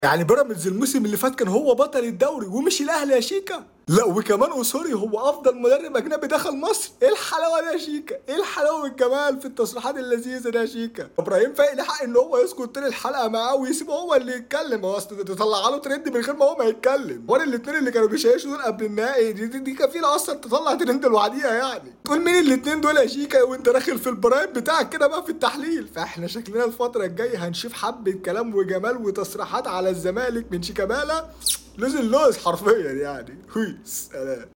يعني بيراميدز الموسم اللي فات كان هو بطل الدوري ومشي الاهلي يا شيكا لا وكمان اوسوري هو افضل مدرب اجنبي دخل مصر ايه الحلاوه دي يا شيكا ايه الحلاوه والجمال في التصريحات اللذيذه دي يا شيكا ابراهيم فايق ليه حق ان هو يسكت طول الحلقه معاه ويسيبه هو اللي يتكلم هو اصل تطلع له ترند من غير ما هو ما يتكلم وانا الاثنين اللي كانوا بيشيشوا دول قبل النهائي دي, دي, دي كفيله اصلا تطلع ترند لوحديها يعني تقول مين الاثنين دول يا شيكا وانت داخل في البرايم بتاعك كده بقى في التحليل فاحنا شكلنا الفتره الجايه هنشوف حبه كلام وجمال وتصريحات على الزمالك من شيكابالا لوز اللوز حرفيا يعني هوي سلام